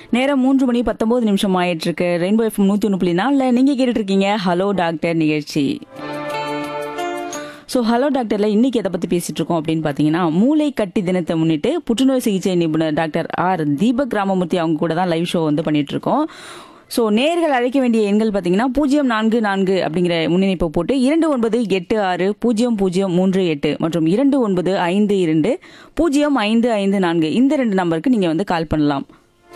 நேரம் மூன்று மணி பத்தொன்பது நிமிஷம் ஆயிட்டு இருக்கு ரெயின்போ எஃப்எம் நூத்தி ஒன்று புள்ளி நாலில் நீங்க கேட்டுட்டு இருக்கீங்க ஹலோ டாக்டர் நிகழ்ச்சி ஸோ ஹலோ டாக்டர்ல இன்னைக்கு எதை பத்தி பேசிட்டு இருக்கோம் அப்படின்னு பாத்தீங்கன்னா மூளை கட்டி தினத்தை முன்னிட்டு புற்றுநோய் சிகிச்சை நிபுணர் டாக்டர் ஆர் தீபக் ராமமூர்த்தி அவங்க கூட தான் லைவ் ஷோ வந்து பண்ணிட்டு இருக்கோம் ஸோ நேர்கள் அழைக்க வேண்டிய எண்கள் பார்த்தீங்கன்னா பூஜ்ஜியம் நான்கு நான்கு அப்படிங்கிற முன்னிணைப்பை போட்டு இரண்டு ஒன்பது எட்டு ஆறு பூஜ்ஜியம் பூஜ்ஜியம் மூன்று எட்டு மற்றும் இரண்டு ஒன்பது ஐந்து இரண்டு பூஜ்ஜியம் ஐந்து ஐந்து நான்கு இந்த ரெண்டு நம்பருக்கு நீங்கள் வந்து கால் பண்ணலாம்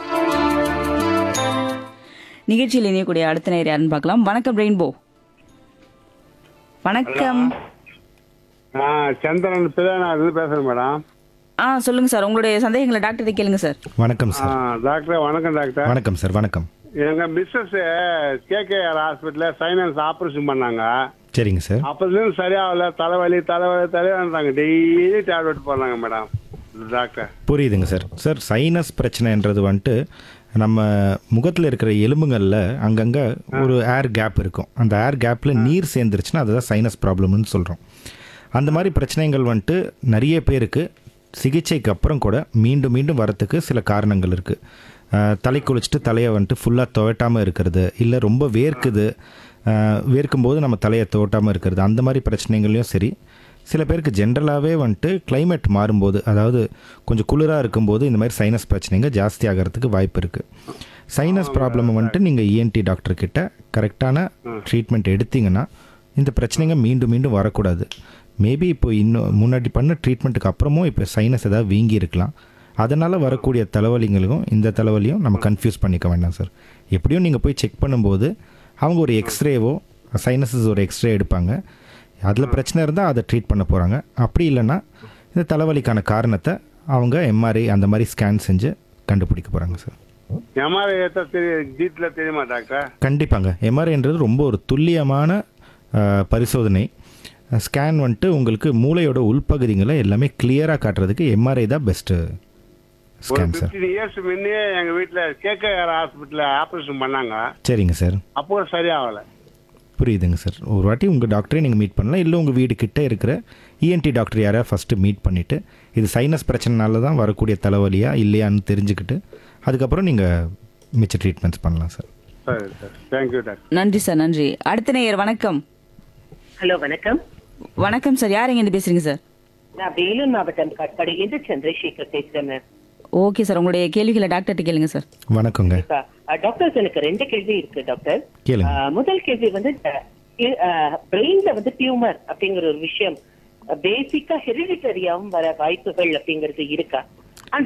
நிகழ்ச்சியில் இணையக்கூடிய அடுத்த நேர் யாருன்னு பார்க்கலாம் வணக்கம் ரெயின்போ வணக்கம் ஆ சந்திரன் பிதானாது பேசுறேன் மேடம் ஆ சொல்லுங்க சார் உங்களுடைய சந்தேகங்களை டாக்டர் கேளுங்க சார் வணக்கம் ஆ, சார் டாக்டர் வணக்கம் டாக்டர் வணக்கம் சார் வணக்கம் எங்க மிஸ்ஸஸ் கேகேஆர் ஹாஸ்பிட்டல்ல சைனஸ் ஆபரேஷன் பண்ணாங்க சரிங்க சார் அப்பதுலேருந்து சரியாகல தலைவலி தலைவலி தலைவலின்றாங்க டெய்லி டேப்லெட் போடுறாங்க மேடம் டாக்டர் புரியுதுங்க சார் சார் சைனஸ் பிரச்சனைன்றது வந்துட்டு நம்ம முகத்தில் இருக்கிற எலும்புகளில் அங்கங்கே ஒரு ஏர் கேப் இருக்கும் அந்த ஏர் கேப்பில் நீர் சேர்ந்துருச்சுன்னா அதுதான் சைனஸ் ப்ராப்ளம்னு சொல்கிறோம் அந்த மாதிரி பிரச்சனைகள் வந்துட்டு நிறைய பேருக்கு சிகிச்சைக்கு அப்புறம் கூட மீண்டும் மீண்டும் வரத்துக்கு சில காரணங்கள் இருக்குது தலை குளிச்சுட்டு தலையை வந்துட்டு ஃபுல்லாக துவட்டாமல் இருக்கிறது இல்லை ரொம்ப வேர்க்குது அஹ், வேர்க்கும்போது நம்ம தலையை துவட்டாமல் இருக்கிறது அந்த மாதிரி பிரச்சனைகளையும் சரி சில பேருக்கு ஜென்ரலாகவே வந்துட்டு climate மாறும்போது அதாவது கொஞ்சம் குளிராக இருக்கும்போது இந்த மாதிரி சைனஸ் பிரச்சனைங்க ஜாஸ்தி ஆகிறதுக்கு வாய்ப்பு இருக்குது சைனஸ் ப்ராப்ளம் வந்துட்டு நீங்கள் இஎன்டி டாக்டர் கிட்ட கரெக்டான ட்ரீட்மெண்ட் எடுத்தீங்கன்னா இந்த பிரச்சனைங்க மீண்டும் மீண்டும் வரக்கூடாது மேபி இப்போ இன்னும் முன்னாடி பண்ண ட்ரீட்மெண்ட்டுக்கு அப்புறமும் இப்போ சைனஸ் ஏதாவது வீங்கி இருக்கலாம் அதனால் வரக்கூடிய தலைவலிங்களுக்கும் இந்த தலைவலியும் நம்ம கன்ஃபியூஸ் பண்ணிக்க வேண்டாம் சார் எப்படியும் நீங்கள் போய் செக் பண்ணும்போது அவங்க ஒரு எக்ஸ்ரேவோ சைனஸஸ் ஒரு எக்ஸ்ரே எடுப்பாங்க அதில் பிரச்சனை இருந்தால் அதை ட்ரீட் பண்ண போகிறாங்க அப்படி இல்லைன்னா இந்த தலைவலிக்கான காரணத்தை அவங்க எம்ஆர்ஐ அந்த மாதிரி ஸ்கேன் செஞ்சு கண்டுபிடிக்க போகிறாங்க சார் எம்ஆர்ஐ ஏற்ற தெரியும் டீட்டில் தெரியுமா டாக்டர் கண்டிப்பாங்க எம்ஆர்ஐன்றது ரொம்ப ஒரு துல்லியமான அஹ், பரிசோதனை ஸ்கேன் வந்துட்டு உங்களுக்கு மூளையோட உள்பகுதிகளை எல்லாமே கிளியராக காட்டுறதுக்கு எம்ஆர்ஐ தான் பெஸ்ட்டு ஒரு ஸ்கேன் சார் ஃபிஃப்டீன் இயர்ஸ் முன்னே எங்க வீட்டில் கேகேஆர் ஹாஸ்பிட்டலில் ஆபரேஷன் பண்ணாங்க சரிங்க சார் அப்போ கூட சரியாகல புரியுதுங்க சார் ஒரு வாட்டி உங்கள் டாக்டரே நீங்கள் மீட் பண்ணலாம் இல்லை உங்கள் வீடு கிட்ட இருக்கிற இஎன்டி டாக்டர் யாரையா ஃபஸ்ட்டு மீட் பண்ணிவிட்டு இது சைனஸ் பிரச்சனைனால தான் வரக்கூடிய தலைவலியா இல்லையான்னு தெரிஞ்சுக்கிட்டு அதுக்கப்புறம் நீங்கள் மிச்ச ட்ரீட்மெண்ட்ஸ் பண்ணலாம் சார் சரி சார் தேங்க்யூ டாக்டர் நன்றி சார் நன்றி அடுத்த நேயர் வணக்கம் ஹலோ வணக்கம் வணக்கம் சார் யார் எங்கேருந்து பேசுறீங்க சார் நான் வேலூர் மாவட்டம் காட்பாடியிலிருந்து சந்திரசேகர் பேசுறேன் ma'am. ஓகே சார் உங்களுடைய கேள்விகளை டாக்டர்கிட்ட கேளுங்க சார் வணக்கங்க இப்ப, அஹ், டாக்டர் எனக்கு ரெண்டு கேள்வி இருக்கு டாக்டர் கேளுங்க அஹ், முதல் கேள்வி வந்து பிரெயின்ல வந்து டியூமர் அப்படிங்கிற ஒரு விஷயம் பேசிக்கா ஹெரிடிட்டரியாவும் வர வாய்ப்புகள் அப்படிங்கிறது இருக்கா